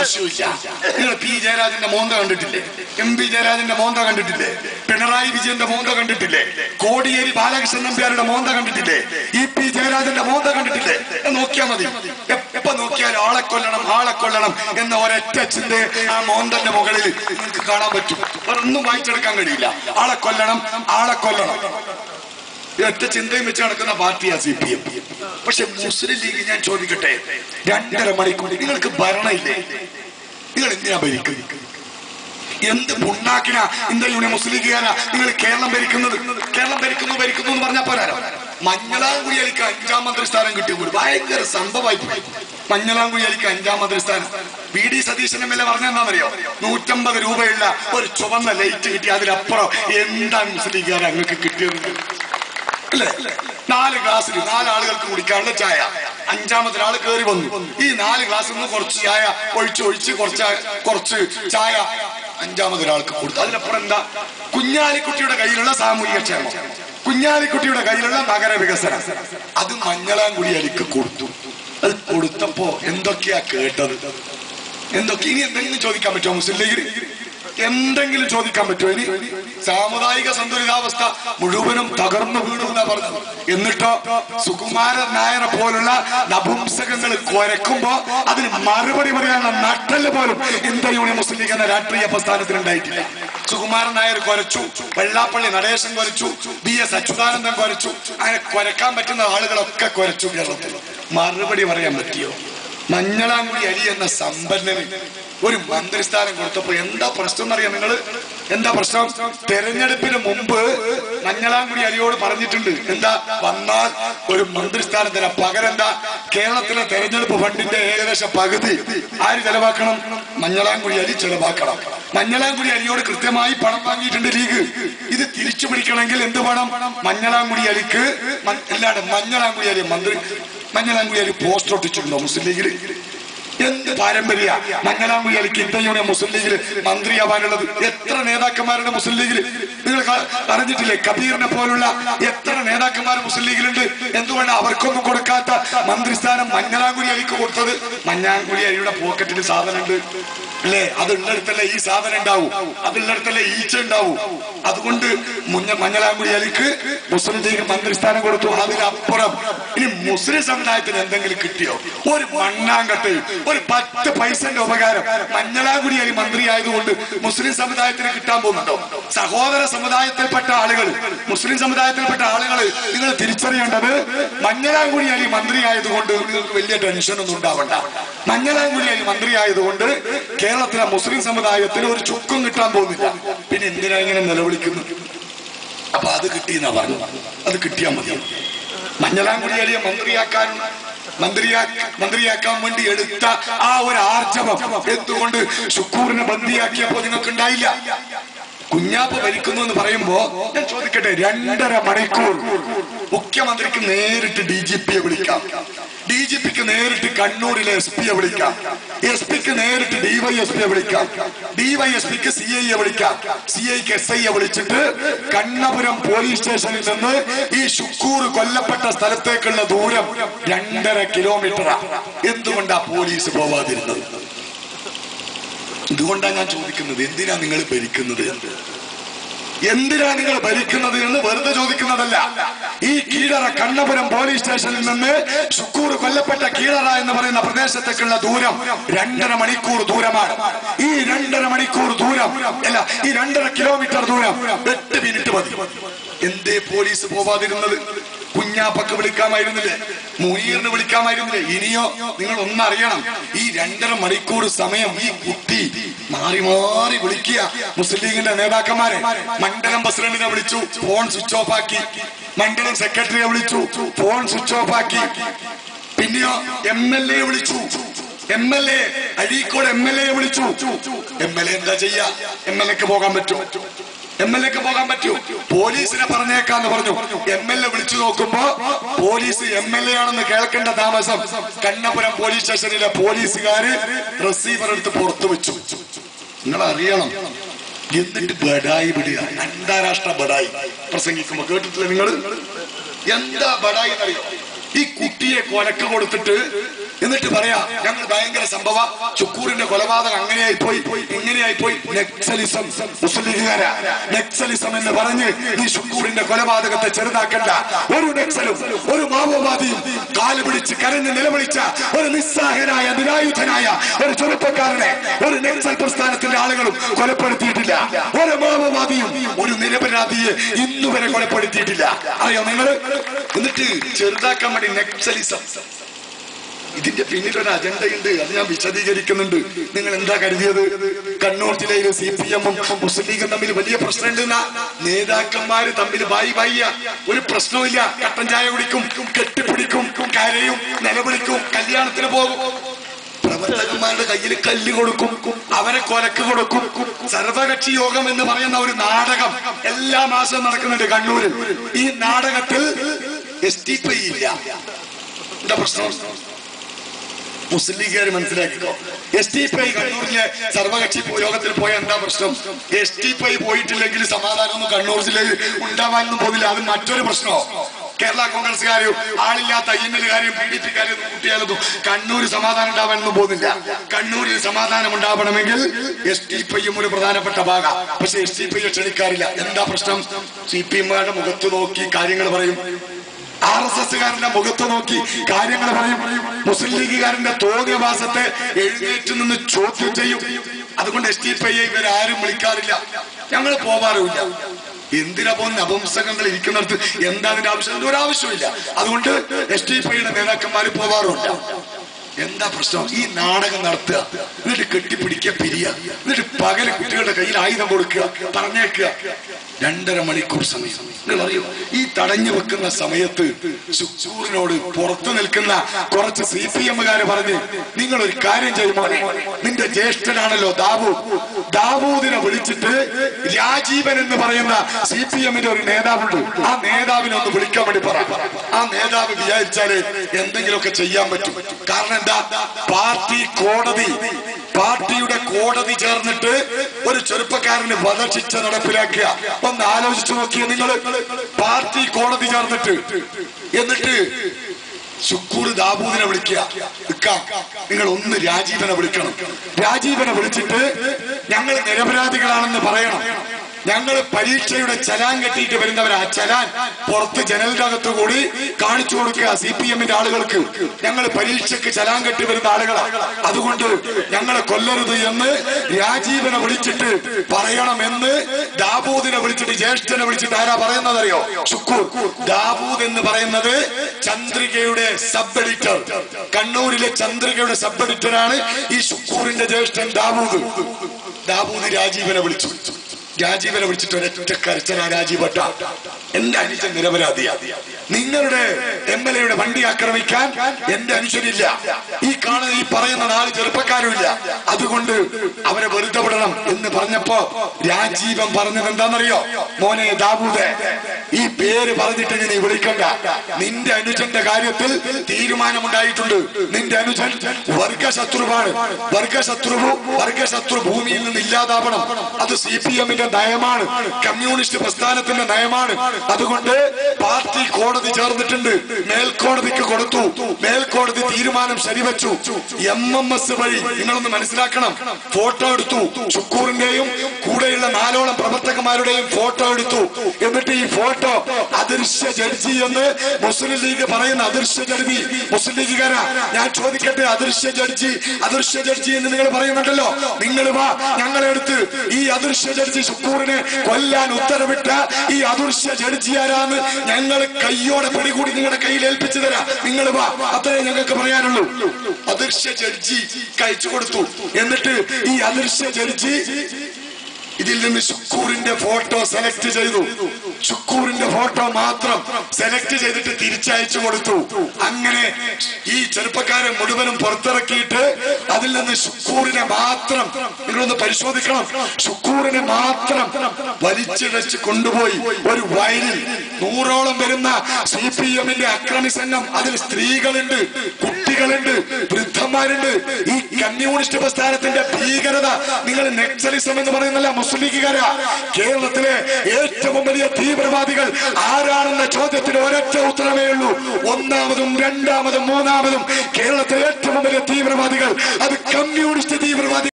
സംശയമില്ല നിങ്ങൾ പി ജയരാജന്റെ മോന്ത കണ്ടിട്ടില്ലേ എം പി ജയരാജന്റെ മോന്ത കണ്ടിട്ടില്ലേ പിണറായി വിജയന്റെ മോന്ത കണ്ടിട്ടില്ലേ കോടിയേരി ബാലകൃഷ്ണൻ നമ്പ്യാരുടെ മോന്ത കണ്ടിട്ടില്ലേ ഇ പി ജയരാജന്റെ മോന്ത കണ്ടിട്ടില്ലേ എന്ന് നോക്കിയാൽ മതി എപ്പ നോക്കിയാലും ആളെ കൊല്ലണം ആളെ കൊല്ലണം എന്ന ഒരൊറ്റ ചിന്ത ആ മോന്തന്റെ മുകളിൽ നിങ്ങൾക്ക് കാണാൻ പറ്റും ഒന്നും വായിച്ചെടുക്കാൻ കഴിയില്ല ആളെ കൊല്ലണം ആളെ കൊല്ലണം ഈ ഒറ്റ ചിന്തയും വെച്ച് നടക്കുന്ന പാർട്ടിയാ സി പി എം പക്ഷെ മുസ്ലിം ലീഗ് ഞാൻ ചോദിക്കട്ടെ രണ്ടര മണിക്കൂർ നിങ്ങൾക്ക് ഭരണമില്ലേ നിങ്ങൾ എന്തിനാ ഭരിക്കുന്നത് എന്ത് പുണ്ണാക്കിന ഇന്ത്യ യൂണിയൻ മുസ്ലിം ലീഗുകാരാ നിങ്ങൾ കേരളം ഭരിക്കുന്നത് കേരളം ഭരിക്കുന്നു ഭരിക്കുന്നു എന്ന് പറഞ്ഞാൽ പോരാ മഞ്ഞളാംകുഴി അലിക്ക് അഞ്ചാം മന്ത്രിസ്ഥാനം കിട്ടിയ ഒരു ഭയങ്കര സംഭവമായി പോയി മഞ്ഞളാംകുഴി അലിക്ക് അഞ്ചാം മന്ത്രിസ്ഥാനം V D Satheesan M L A പറഞ്ഞെന്താണെന്നറിയോ നൂറ്റമ്പത് രൂപയുള്ള ഒരു ചുവന്ന ലൈറ്റ് കിട്ടി അതിലപ്പുറം എന്താ മുസ്ലിം ലീഗുകാർ അങ്ങക്ക് കിട്ടിയത് അല്ലേ നാല് ഗ്ലാസ്സിൽ നാല് ആളുകൾക്ക് കുടിക്കാനുള്ള ചായ അഞ്ചാമത്തെ ആള് കയറി വന്നു ഈ നാല് ഗ്ലാസ്സിൽ നിന്ന് കുറച്ച് ചായ ഒഴിച്ച് ഒഴിച്ച് കുറച്ച് കുറച്ച് ചായ അഞ്ചാമത് ഒരാൾക്ക് കൊടുത്തു അതിനപ്പുറം എന്താ കുഞ്ഞാലിക്കുട്ടിയുടെ കയ്യിലുള്ള സാമൂഹിക ക്ഷേമം കുഞ്ഞാലിക്കുട്ടിയുടെ കയ്യിലുള്ള നഗര വികസനം അത് മഞ്ഞളാംകുടി അലിക്ക് കൊടുത്തു അത് കൊടുത്തപ്പോ എന്തൊക്കെയാ കേട്ടത് എന്തൊക്കെ ഇനി എന്തെങ്കിലും ചോദിക്കാൻ പറ്റുമോ മുസ്ലിം ലീഗിന് എന്തെങ്കിലും ചോദിക്കാൻ പറ്റുമോ ഇനി സാമുദായിക സന്തുലിതാവസ്ഥ മുഴുവനും തകർന്നു വീണു എന്നാ പറഞ്ഞത് എന്നിട്ടോ സുകുമാരൻ നായരെ പോലുള്ള നപുംസകങ്ങൾ കുരക്കുമ്പോ അതിന് മറുപടി പറയാനുള്ള നട്ടല് പോലും ഇന്ത്യ യൂണിയൻ മുസ്ലിം ലീഗ് എന്ന രാഷ്ട്രീയ പ്രസ്ഥാനത്തിന് ഉണ്ടായിട്ടില്ല സുകുമാരൻ നായർ കുരച്ചു വെള്ളാപ്പള്ളി നടേശൻ കുരച്ചു ബി എസ് അച്യുതാനന്ദൻ കുരച്ചു അങ്ങനെ കുരക്കാൻ പറ്റുന്ന ആളുകളൊക്കെ കുരച്ചു കേരളത്തിൽ മറുപടി പറയാൻ പറ്റിയോ മഞ്ഞളാങ്കുടി അലി എന്ന സമ്പന്നന് ഒരു മന്ത്രിസ്ഥാനം കൊടുത്തപ്പോ എന്താ പ്രശ്നം എന്നറിയാം നിങ്ങൾ എന്താ പ്രശ്നം തെരഞ്ഞെടുപ്പിന് മുമ്പ് മഞ്ഞളാങ്കുടി അലിയോട് പറഞ്ഞിട്ടുണ്ട് എന്താ വന്നാൽ ഒരു മന്ത്രിസ്ഥാനം തരാം പകരം എന്താ കേരളത്തിലെ തെരഞ്ഞെടുപ്പ് ഫണ്ടിന്റെ ഏകദേശം പകുതി ആര് ചെലവാക്കണം മഞ്ഞളാങ്കുടി അലി ചെലവാക്കണം മഞ്ഞളാങ്കുടി അലിയോട് കൃത്യമായി പണം വാങ്ങിയിട്ടുണ്ട് ലീഗ് ഇത് തിരിച്ചു പിടിക്കണമെങ്കിൽ എന്ത് വേണം മഞ്ഞളാങ്കുടി അലിക്ക് മ- അല്ലാണ്ട് മഞ്ഞളാങ്കുടി അലി മന്ത്രി മഞ്ഞളാങ്കുടി അലി പോസ്റ്റ് ഒട്ടിച്ചിട്ടുണ്ടോ മുസ്ലിം ലീഗിൽ എന്ത് പാരമ്പര്യ മഞ്ഞളാങ്കുടി അലിക്ക് ഇന്ത്യ യൂണിയൻ മുസ്ലിം ലീഗിൽ മന്ത്രിയാവാനുള്ളത് എത്ര നേതാക്കന്മാരുണ്ട് മുസ്ലിം ലീഗിൽ നിങ്ങൾ ക- അറിഞ്ഞിട്ടില്ലേ കബീറിനെ പോലുള്ള എത്ര നേതാക്കന്മാർ മുസ്ലിം ലീഗിലുണ്ട് എന്തുകൊണ്ട് അവർക്കൊന്നും കൊടുക്കാത്ത മന്ത്രിസ്ഥാനം മഞ്ഞളാങ്കുടി അലിക്ക് കൊടുത്തത് മഞ്ഞാങ്കുടി അലിയുടെ പോക്കറ്റിൽ സാധനമുണ്ട് അല്ലേ അതുള്ളിടത്തല്ലേ ഈ സാധനം ഉണ്ടാവും അതുള്ളിടത്തല്ലേ ഈച്ച ഉണ്ടാവും അതുകൊണ്ട് മുഞ്ഞ മഞ്ഞളാങ്കുടി അലിക്ക് മുസ്ലിം ലീഗ് മന്ത്രിസ്ഥാനം കൊടുത്തു അതിനപ്പുറം ഇനി മുസ്ലിം സമുദായത്തിന് എന്തെങ്കിലും കിട്ടിയോ ഒരു മണ്ണാങ്കട്ട് ഒരു പത്ത് പൈസന്റെ ഉപകാരം മഞ്ഞളാങ്കുടി അലി മന്ത്രി ആയതുകൊണ്ട് മുസ്ലിം സമുദായത്തിന് കിട്ടാൻ പോകുന്നുണ്ടോ സഹോദര സമുദായത്തിൽപ്പെട്ട ആളുകൾ മുസ്ലിം സമുദായത്തിൽപ്പെട്ട ആളുകൾ നിങ്ങൾ തിരിച്ചറിയേണ്ടത് മഞ്ഞളാങ്കുടി അലി മന്ത്രി ആയതുകൊണ്ട് നിങ്ങൾക്ക് വലിയ ടെൻഷൻ ഒന്നും ഉണ്ടാവണ്ട മഞ്ഞളാങ്കുടി അലി മന്ത്രി ആയതുകൊണ്ട് കേരളത്തിലെ മുസ്ലിം സമുദായത്തിന് ഒരു ചുക്കും കിട്ടാൻ പോകുന്നില്ല പിന്നെ എന്തിനാ ഇങ്ങനെ നിലവിളിക്കുന്നു അപ്പൊ അത് കിട്ടിയെന്നാ പറഞ്ഞു അത് കിട്ടിയാൽ മതി മഞ്ഞളാംകുടി അലിയെ മന്ത്രിയാക്കാൻ മന്ത്രിയാ മന്ത്രിയാക്കാൻ വേണ്ടി എടുത്ത ആ ഒരു ആർജവം എന്തുകൊണ്ട് ശുക്കൂറിനെ ബന്ദിയാക്കിയപ്പോ നിങ്ങൾക്ക് ഉണ്ടായില്ല കുഞ്ഞാപ്പ ഭരിക്കുന്നു എന്ന് പറയുമ്പോ ഞാൻ ചോദിക്കട്ടെ രണ്ടര മണിക്കൂർ മുഖ്യമന്ത്രിക്ക് നേരിട്ട് ഡി ജി പിയെ വിളിക്കാം ഡി ജി പിക്ക് നേരിട്ട് കണ്ണൂരിലെ എസ് പിയെ വിളിക്കാം എസ് പിക്ക് നേരിട്ട് ഡിവൈഎസ്പിയെ വിളിക്കാം ഡിവൈഎസ്പിക്ക് സി ഐയെ വിളിക്കാം സി ഐക്ക് എസ് ഐയെ വിളിച്ചിട്ട് കണ്ണപുരം പോലീസ് സ്റ്റേഷനിൽ നിന്ന് ഈ ശുക്കൂർ കൊല്ലപ്പെട്ട സ്ഥലത്തേക്കുള്ള ദൂരം രണ്ടര കിലോമീറ്ററാ എന്തുകൊണ്ടാ പോലീസ് പോവാതിരുന്നത് ഇതുകൊണ്ടാണ് ഞാൻ ചോദിക്കുന്നത് എന്തിനാ നിങ്ങൾ ഭരിക്കുന്നത് എന്ന് എന്തിനാ നിങ്ങൾ ഭരിക്കുന്നത് എന്ന് വെറുതെ ചോദിക്കുന്നതല്ല ഈ കീഴറ കണ്ണപുരം പോലീസ് സ്റ്റേഷനിൽ നിന്ന് ശുക്കൂർ കൊല്ലപ്പെട്ട കീഴറ എന്ന് പറയുന്ന പ്രദേശത്തേക്കുള്ള ദൂരം രണ്ടര മണിക്കൂർ ദൂരമാണ് ഈ രണ്ടര മണിക്കൂർ ദൂരം അല്ല ഈ രണ്ടര കിലോമീറ്റർ ദൂരം എട്ട് മിനിറ്റ് മതി എന്തേ പോലീസ് പോവാതിരുന്നത് കുഞ്ഞാപ്പക്ക് വിളിക്കാമായിരുന്നില്ലേ മുനീറിന് വിളിക്കാമായിരുന്നില്ലേ ഇനിയോ നിങ്ങൾ ഒന്നറിയണം ഈ രണ്ടര മണിക്കൂർ സമയം ഈ കുട്ടി മാറി മാറി വിളിക്കുക മുസ്ലിം ലീഗിന്റെ നേതാക്കന്മാരെ മണ്ഡലം പ്രസിഡന്റിനെ വിളിച്ചു ഫോൺ സ്വിച്ച് ഓഫ് ആക്കി മണ്ഡലം സെക്രട്ടറിയെ വിളിച്ചു ഫോൺ സ്വിച്ച് ഓഫ് ആക്കി പിന്നെയോ എം എൽ എ വിളിച്ചു M L A Azhikode M L A വിളിച്ചു എം എൽ എ എന്താ ചെയ്യാ എം എൽ എക്ക് പോകാൻ പറ്റും എം എൽ എക്ക് പോകാൻ പറ്റൂ പോലീസിനെ പറഞ്ഞേക്കാന്ന് പറഞ്ഞു എം എൽ എ വിളിച്ചു നോക്കുമ്പോ പോലീസ് എം എൽ എ ആണെന്ന് കേൾക്കേണ്ട താമസം കണ്ണപുരം പോലീസ് സ്റ്റേഷനിലെ പോലീസുകാര് റിസീവർ എടുത്ത് പുറത്തു വെച്ചു നിങ്ങൾ അറിയണം എന്നിട്ട് ബഡായി വിടുക അന്താരാഷ്ട്ര ബഡായി പ്രസംഗിക്കുമ്പോ കേട്ടിട്ടില്ല നിങ്ങൾ എന്താ ബഡായി എന്നറിയോ ഈ കുട്ടിയെ കൊലക്ക് കൊടുത്തിട്ട് എന്നിട്ട് പറയാ ഞങ്ങൾ ഭയങ്കര സംഭവ ചുക്കൂറിന്റെ കൊലപാതകം അങ്ങനെയായി പോയി ഇങ്ങനെയായി പോയി നെക്സലിസം മുസ്ലിം ലീഗുകാരാ നെക്സലിസം എന്ന് പറഞ്ഞ് ഈ ചുക്കൂറിന്റെ കൊലപാതകത്തെ ചെറുതാക്കണ്ട ഒരു നെക്സലും ഒരു മാവോവാദിയും കാല് പിടിച്ച് കരഞ്ഞ് നിലവിളിച്ച ഒരു നിസ്സഹായനായ നിരായുധനായ ഒരു ചെറുപ്പക്കാരനെ ഒരു നെക്സൽ പ്രസ്ഥാനത്തിന്റെ ആളുകളും കൊലപ്പെടുത്തിയിട്ടില്ല ഒരു മാവോവാദിയും ഒരു നിരപരാധിയെ ഇന്നുവരെ കൊലപ്പെടുത്തിയിട്ടില്ല അറിയോ നിങ്ങൾ എന്നിട്ട് ചെറുതാക്കാൻ വേണ്ടി നെക്സലിസം ഇതിന്റെ പിന്നിൽ ഒരു അജണ്ടയുണ്ട് അത് ഞാൻ വിശദീകരിക്കുന്നുണ്ട് നിങ്ങൾ എന്താ കരുതിയത് കണ്ണൂർ ജില്ലയിൽ സി പി എമ്മും മുസ്ലിം ലീഗും തമ്മിൽ വലിയ പ്രശ്നമുണ്ട് എന്നാ നേതാക്കന്മാര് തമ്മിൽ ബായി ബായിയ ഒരു പ്രശ്നവുമില്ല കട്ടൻ ചായ കുടിക്കും കെട്ടിപ്പിടിക്കും കരയും നിലവിളിക്കും കല്യാണത്തിന് പോകും പ്രവർത്തകന്മാരുടെ കയ്യിൽ കല്ല് കൊടുക്കും അവരെ കൊലക്ക് കൊടുക്കും സർവകക്ഷി യോഗം എന്ന് പറയുന്ന ഒരു നാടകം എല്ലാ മാസവും നടക്കുന്നുണ്ട് കണ്ണൂരിൽ ഈ നാടകത്തിൽ എസ് ടി പി ഇല്ല എന്താ പ്രശ്നം മുസ്ലിം ലീഗുകാർ മനസ്സിലാക്കിക്കോ എസ് ടി പി ഐ കണ്ണൂരിലെ സർവകക്ഷി യോഗത്തിൽ പോയ എന്താ പ്രശ്നം എസ് ടി പി ഐ പോയിട്ടില്ലെങ്കിൽ സമാധാനമൊന്നും കണ്ണൂർ ജില്ലയിൽ ഉണ്ടാവാനൊന്നും പോകുന്നില്ല അത് മറ്റൊരു പ്രശ്നമോ കേരള കോൺഗ്രസ്സുകാരും ആളില്ലാത്ത ഐ എൻ എല്ലുകാരെയും പി ഡി പിക്കാരെയും കൂട്ടിയാലൊന്നും കണ്ണൂർ സമാധാനം ഉണ്ടാവാനൊന്നും പോകുന്നില്ല കണ്ണൂരിൽ സമാധാനം ഉണ്ടാവണമെങ്കിൽ എസ് ടി പി ഐയും ഒരു പ്രധാനപ്പെട്ട ഭാഗം പക്ഷെ എസ് ടി പി ഐ ക്ഷണിക്കാറില്ല എന്താ പ്രശ്നം സി പി എമ്മുകാരുടെ മുഖത്ത് നോക്കി കാര്യങ്ങൾ പറയും ആർ എസ് എസ്സുകാരന്റെ മുഖത്ത് നോക്കി കാര്യങ്ങൾ പറയും മുസ്ലിം ലീഗുകാരന്റെ തോന്നിയവാസത്തെ എഴുന്നേറ്റ് നിന്ന് ചോദ്യം ചെയ്യും അതുകൊണ്ട് എസ് ടി പി ഐ ഇവരാരും വിളിക്കാറില്ല ഞങ്ങൾ പോവാറുമില്ല എന്തിനാ പോകുന്ന അപംസകങ്ങൾ ഇരിക്കുന്നിടത്ത് എന്താ അതിന്റെ ആവശ്യം ഒരു ആവശ്യമില്ല അതുകൊണ്ട് എസ് ടി പി ഐയുടെ നേതാക്കന്മാർ പോവാറുമില്ല എന്താ പ്രശ്നം ഈ നാടകം നടത്തുക എന്നിട്ട് കെട്ടിപ്പിടിക്കുക പിരിയുക എന്നിട്ട് പകല് കുട്ടികളുടെ കയ്യിൽ ആയുധം കൊടുക്കുക പറഞ്ഞേക്കുക രണ്ടര മണിക്കൂർ സമയം നിങ്ങൾ അറിയോ ഈ തടഞ്ഞു വെക്കുന്ന സമയത്ത് സുക്കൂറിനോട് പുറത്തു നിൽക്കുന്ന കുറച്ച് സി പി എമ്മുകാര് പറഞ്ഞ് നിങ്ങൾ ഒരു കാര്യം ചെയ്യുമോ നിന്റെ ജ്യേഷ്ഠനാണല്ലോ ദാവൂ ദാവൂദിനെ വിളിച്ചിട്ട് രാജീവൻ എന്ന് പറയുന്ന സി പി എമ്മിന്റെ ഒരു നേതാവുണ്ട് ആ നേതാവിനെ ഒന്ന് വിളിക്കാൻ വേണ്ടി പറ ആ നേതാവ് വിചാരിച്ചാല് എന്തെങ്കിലുമൊക്കെ ചെയ്യാൻ പറ്റും കാരണം എന്താ പാർട്ടി കോടതി പാർട്ടിയുടെ കോടതി ചേർന്നിട്ട് ഒരു ചെറുപ്പക്കാരന് വധശിക്ഷ നടപ്പിലാക്കുക ഒന്ന് ആലോചിച്ചു നോക്കിയ നിങ്ങൾ പാർട്ടി കോടതി ചേർന്നിട്ട് എന്നിട്ട് ശുക്കൂർ ദാബൂദിനെ വിളിക്കുക നിക്കാം നിങ്ങൾ ഒന്ന് രാജീവനെ വിളിക്കണം രാജീവനെ വിളിച്ചിട്ട് ഞങ്ങൾ നിരപരാധികളാണെന്ന് പറയണം ഞങ്ങൾ പരീക്ഷയുടെ ചലാൻ കെട്ടിയിട്ട് വരുന്നവരാ ആ ചലാൻ പുറത്ത് ജനലിന്റെ അകത്തു കൂടി കാണിച്ചു കൊടുക്കുക സി പി എമ്മിന്റെ ആളുകൾക്ക് ഞങ്ങൾ പരീക്ഷയ്ക്ക് ചലാൻ കെട്ടി വരുന്ന ആളുകളാണ് അതുകൊണ്ട് ഞങ്ങളെ കൊല്ലരുത് എന്ന് രാജീവനെ വിളിച്ചിട്ട് പറയണമെന്ന് ദാബൂദിനെ വിളിച്ചിട്ട് ജ്യേഷ്ഠനെ വിളിച്ചിട്ട് ആരാ പറയുന്നത് അറിയോ ശുക്കൂർ ദാബൂദ് എന്ന് പറയുന്നത് ചന്ദ്രികയുടെ സബ് എഡിറ്റർ കണ്ണൂരിലെ ചന്ദ്രികയുടെ സബ് എഡിറ്ററാണ് ഈ ശുക്കൂറിന്റെ ജ്യേഷ്ഠൻ ദാബൂദ് ദാബൂദ് രാജീവനെ വിളിച്ചു രാജീവനെ വിളിച്ചിട്ട് ഒരൊറ്റ കരച്ചന രാജീവട്ട എന്റെ അനുജൻ നിരപരാധിയാ നിങ്ങളുടെ എം എൽ എയുടെ വണ്ടി ആക്രമിക്കാൻ എന്റെ അനുജനില്ല ഈ കാണുന്ന ഈ പറയുന്ന നാല് ചെറുപ്പക്കാരുമില്ല അതുകൊണ്ട് അവരെ വെറുതെ വിടണം എന്ന് പറഞ്ഞപ്പോ രാജീവൻ പറഞ്ഞത് എന്താണെന്നറിയോ മോനെ ദാബൂദേ ഈ പേര് പറഞ്ഞിട്ട് നീ വിളിക്കണ്ട നിന്റെ അനുജന്റെ കാര്യത്തിൽ തീരുമാനമുണ്ടായിട്ടുണ്ട് നിന്റെ അനുജൻ വർഗശത്രുവാണ് വർഗശത്രുവും വർഗശത്രു ഭൂമിയിൽ നിന്ന് ഇല്ലാതാവണം അത് സി പി എമ്മിന്റെ നയമാണ് കമ്മ്യൂണിസ്റ്റ് പ്രസ്ഥാനത്തിന്റെ നയമാണ് അതുകൊണ്ട് പാർട്ടി കോടതി ചേർന്നിട്ടുണ്ട് മേൽക്കോടതിക്ക് കൊടുത്തു മേൽക്കോടതി തീരുമാനം ശരിവച്ചു എം എം എസ് വഴി നിങ്ങളൊന്ന് മനസ്സിലാക്കണം ഫോട്ടോ എടുത്തു ഷുക്കൂറിന്റെയും കൂടെയുള്ള നാലോളം പ്രവർത്തകന്മാരുടെയും ഫോട്ടോ എടുത്തു എന്നിട്ട് ഈ ഫോട്ടോ അദൃശ്യ ജഡ്ജി എന്ന് മുസ്ലിം ലീഗ് പറയുന്ന അദൃശ്യ ജഡ്ജി മുസ്ലിം ലീഗുകാരാ ഞാൻ ചോദിക്കട്ടെ അദൃശ്യ ജഡ്ജി അദൃശ്യ ജഡ്ജി എന്ന് നിങ്ങൾ പറയുന്നുണ്ടല്ലോ നിങ്ങൾ വാ ഞങ്ങളെടുത്ത് ഈ അദൃശ്യ ജഡ്ജി ഷുക്കൂറിനെ കൊല്ലാൻ ഉത്തരവിട്ട ഈ അദൃശ്യ ജഡ്ജി ആരാന്ന് ഞങ്ങൾ കയ്യോടെ പിടികൂടി നിങ്ങളുടെ കയ്യിൽ ഏൽപ്പിച്ചു തരാം നിങ്ങൾ വാ അത്രേ ഞങ്ങൾക്ക് പറയാനുള്ളൂ അദൃശ്യ ജഡ്ജി കഴിച്ചു കൊടുത്തു എന്നിട്ട് ഈ അദൃശ്യ ജഡ്ജി ഇതിൽ നിന്ന് ശുക്കൂറിന്റെ ഫോട്ടോ സെലക്ട് ചെയ്തു ശുക്കൂറിന്റെ ഫോട്ടോ മാത്രം സെലക്ട് ചെയ്തിട്ട് തിരിച്ചയച്ചു കൊടുത്തു അങ്ങനെ ഈ ചെറുപ്പക്കാരെ മുഴുവനും പുറത്തിറക്കിയിട്ട് അതിൽ നിന്ന് ശുക്കൂറിനെ മാത്രം നിങ്ങളൊന്ന് പരിശോധിക്കണം ശുക്കൂറിനെ മാത്രം വലിച്ചിഴച്ച് കൊണ്ടുപോയി ഒരു വയലിൽ നൂറോളം വരുന്ന സി പി എമ്മിന്റെ അക്രമി സംഘം അതിൽ സ്ത്രീകളുണ്ട് കുട്ടികളുണ്ട് വൃദ്ധന്മാരുണ്ട് ഈ കമ്മ്യൂണിസ്റ്റ് പ്രസ്ഥാനത്തിന്റെ ഭീകരത നിങ്ങൾ നെക്സലിസം എന്ന് പറയുന്നല്ല മുസ്ലിം ലീഗുകാരാ കേരളത്തിലെ ഏറ്റവും വലിയ തീവ്രവാദികൾ ആരാണെന്ന ചോദ്യത്തിന് ഒരൊറ്റ ഉത്തരമേ ഉള്ളൂ ഒന്നാമതും രണ്ടാമതും മൂന്നാമതും കേരളത്തിലെ ഏറ്റവും വലിയ തീവ്രവാദികൾ അത് കമ്മ്യൂണിസ്റ്റ് തീവ്രവാദികൾ